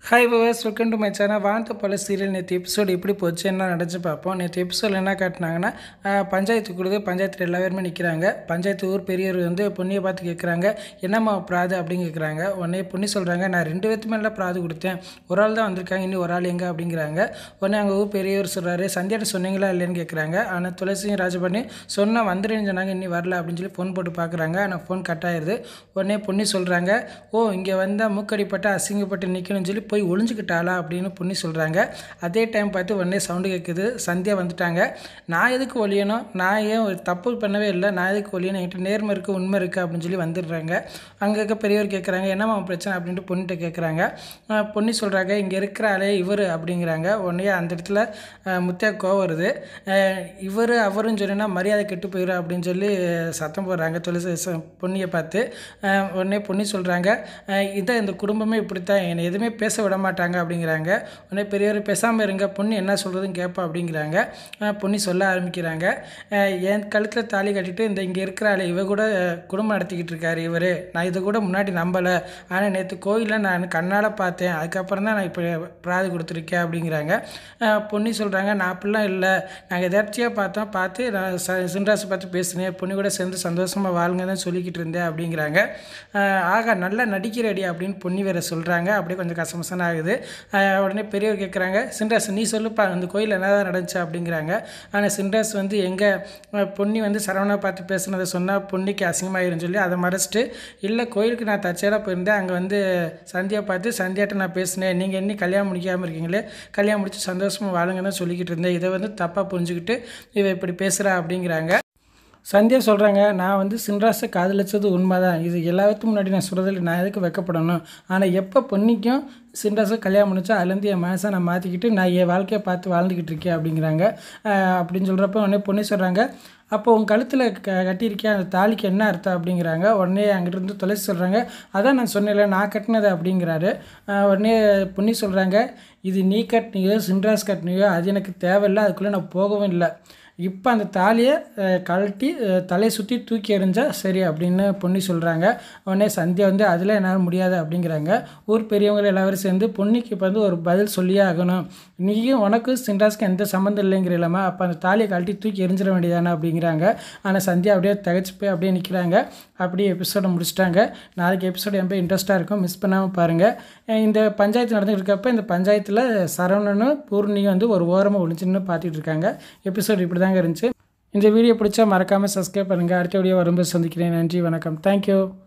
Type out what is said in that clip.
hi viewers welcome to my channel வானத்தை போல serial நேற்று எபிசோடு எப்படி போச்சு என்ன நடந்துச்சு பார்ப்போம் நேற்று எபிசோடில் என்ன காட்டினாங்கன்னா ஆஹ், பஞ்சாயத்து கொடுத்து பஞ்சாயத்தில் எல்லா பேருமே நிற்கிறாங்க பஞ்சாயத்து ஊர் பெரியவர் வந்து பொண்ணியை பார்த்து கேட்குறாங்க என்னம்மா பிராது அப்படின்னு கேட்குறாங்க உடனே பொண்ணு சொல்கிறாங்க நான் ரெண்டு பேர்த்து மேலே பிராது கொடுத்தேன் ஒரு ஆள் தான் வந்திருக்காங்க இன்னும் ஒரு ஆள் எங்கே அப்படிங்கிறாங்க உடனே அங்கே ஊர் பெரியவர் சொல்கிறாரு சந்தியாட்ட சொன்னீங்களா இல்லைன்னு கேட்குறாங்க ஆனால் துளசியும் ராஜபண்ணி சொன்னால் வந்துடுன்னு சொன்னாங்க இன்னும் வரல அப்படின்னு சொல்லி ஃபோன் போட்டு பார்க்குறாங்க ஆனால் ஃபோன் கட் ஆயிடுது உடனே பொண்ணு சொல்கிறாங்க ஓ இங்கே வந்தால் மூக்கடிப்பட்டு அசிங்கப்பட்டு நிற்கணும்னு சொல்லி போய் ஒளிஞ்சுக்கிட்டாளா அப்படின்னு பொண்ணு சொல்கிறாங்க அதே டைம் பார்த்து உடனே சவுண்டு கேட்குது சந்தியா வந்துட்டாங்க நான் எதுக்கு ஒழியணும் நான் ஏன் ஒரு தப்பு பண்ணவே இல்லை நான் எதுக்கு ஒழியணும் என்கிட்ட நேர்மை இருக்குது உண்மை இருக்குது அப்படின்னு சொல்லி வந்துடுறாங்க அங்கே இருக்க பெரியவர் கேட்குறாங்க என்னம்மா உன் பிரச்சனை அப்படின்ட்டு பொண்ணுகிட்ட கேட்குறாங்க அஹ் பொண்ணு சொல்கிறாங்க இங்கே இருக்கிற ஆளே இவர் அப்படிங்கிறாங்க உடனே அந்த இடத்துல அஹ் முத்தியா கோவம் வருது இவர் அவருன்னு சொன்னா மரியாதை கெட்டு போயிடும் அப்படின்னு சொல்லி சத்தம் போடுறாங்க துளசி ச- பொண்ணியை பார்த்து அஹ் உடனே பொண்ணு சொல்கிறாங்க இதை இந்த குடும்பமே இப்படித்தான் என்னை எதுவுமே பேச விட மாட்டாங்க அப்படிங்கிறாங்க உடனே பெரியவர் பேசாமல் இருங்க பொண்ணு என்ன சொல்கிறதுன்னு கேட்பா அப்படிங்கிறாங்க அஹ் பொண்ணு சொல்ல ஆரம்பிக்கிறாங்க அஹ் என் கழுத்தில் தாலி கட்டிட்டு இந்த இங்கே இருக்கிற ஆளு இவ கூட அஹ், குடும்பம் நடத்திக்கிட்டு இருக்காரு இவர் நான் இதை கூட முன்னாடி நம்பலை ஆனால் நேற்று கோயிலில் நான் கண்ணால் பார்த்தேன் அதுக்கப்புறம் தான் நான் இப்போ பிராது கொடுத்துருக்கேன் அப்படிங்கிறாங்க அஹ் பொண்ணு சொல்கிறாங்க நான் அப்படிலாம் இல்லை நாங்கள் எதாச்சியாக பார்த்தோம் பார்த்து நான் ச சின்ராசை பார்த்து பேசினேன் பொண்ணு கூட சேர்ந்து சந்தோஷமாக வாழுங்க தான் சொல்லிக்கிட்டு இருந்தேன் அப்படிங்கிறாங்க அஹ் ஆகா நல்லா நடிக்கிறடி அப்படின்னு பொண்ணு வேற சொல்கிறாங்க அப்படியே கொஞ்சம் கசமசன ஆகுது அஹ் உடனே பெரியவர் கேட்குறாங்க சின்ராஸ் நீ சொல்லுப்பா அந்த கோயில் என்ன தான் நடந்துச்சு அப்படிங்கிறாங்க ஆனால் சின்ராஸ் வந்து எங்கள் பொண்ணி வந்து சரவணா பார்த்து பேசுனதை சொன்னால் பொண்ணிக்கு அசிங்கமாயிருன்னு சொல்லி அதை மறைச்சிட்டு இல்லை கோயிலுக்கு நான் தற்செயலாக போயிருந்தேன் அங்கே வந்து சந்தியா பார்த்து சந்தியாட்ட நான் பேசினேன் நீங்கள் இன்னும் கல்யாணம் முடிக்காமல் இருக்கீங்களே கல்யாணம் முடிச்சு சந்தோஷமாக வாழுங்கன்னு தான் சொல்லிக்கிட்டு இருந்தேன் இதை வந்து தப்பாக புரிஞ்சுக்கிட்டு இவ இப்படி பேசுகிறா அப்படிங்கிறாங்க சந்தியா சொல்கிறாங்க நான் வந்து சின்ராஸை காதலிச்சது உண்மைதான் இது எல்லாத்துக்கும் முன்னாடி நான் சொல்கிறதில்ல நான் எதுக்கு வைக்கப்படணும் ஆனால் எப்போ பொண்ணிக்கும் சின்ராஸை கல்யாணம் முடிச்சா அதுலேருந்து என் மனசை நான் மாற்றிக்கிட்டு நான் என் வாழ்க்கையை பார்த்து வாழ்ந்துக்கிட்டு இருக்கேன் அப்படிங்கிறாங்க ஆஹ் அப்படின்னு சொல்கிறப்ப உடனே பொண்ணு சொல்கிறாங்க அப்போ உன் கழுத்தில் க கட்டியிருக்கேன் அந்த தாலிக்கு என்ன அர்த்தம் அப்படிங்கிறாங்க உடனே அங்கிட்டிருந்து துளசி சொல்கிறாங்க அதான் நான் சொன்னேன்ல நான் கட்டினது அப்படிங்கிறாரு ஆஹ் உடனே பொண்ணி சொல்கிறாங்க இது நீ கட்டினியோ சின்ராஸ் கட்டினியோ அது எனக்கு தேவையில்லை அதுக்குள்ளே நான் போகவும் இல்லை இப்போ அந்த தாலியை அஹ், கழட்டி அஹ், தலையை சுற்றி தூக்கி எறிஞ்சா சரி அப்படின்னு பொண்ணி சொல்கிறாங்க உடனே சந்தியா வந்து அதில் என்னால் முடியாது அப்படிங்கிறாங்க ஊர் பெரியவங்க எல்லாரும் சேர்ந்து பொண்ணிக்கு இப்போ வந்து ஒரு பதில் சொல்லியே ஆகணும் நீயும் உனக்கும் சின்ராஸ்க்கு எந்த சம்மந்தம் இல்லைங்கிற இல்லாமல் அப்போ அந்த தாலியை கழட்டி தூக்கி எரிஞ்சிட வேண்டியதானே அப்படிங்கிறாங்க ஆனால் சந்தியா அப்படியே தகச்சு போய் அப்படியே நிற்கிறாங்க அப்படியே எபிசோடை முடிச்சிட்டாங்க நாளைக்கு எபிசோடு ரொம்ப இன்ட்ரெஸ்ட்டாக இருக்கும் மிஸ் பண்ணாமல் பாருங்கள் அஹ் இந்த பஞ்சாயத்து நடந்துட்டு இருக்கப்ப இந்த பஞ்சாயத்தில் சரவணனும் பூர்ணியும் வந்து ஒரு ஓரமாக ஒளிச்சுன்னு பார்த்துட்டு இருக்காங்க எபிசோட் இப்படி தாங்க இருந்துச்சு இந்த வீடியோ பிடிச்சா மறக்காமல் சப்ஸ்கிரைப் பண்ணுங்கள் அடுத்த வீடியோ வரும்போது சந்திக்கிறேன் நன்றி வணக்கம் தேங்க்யூ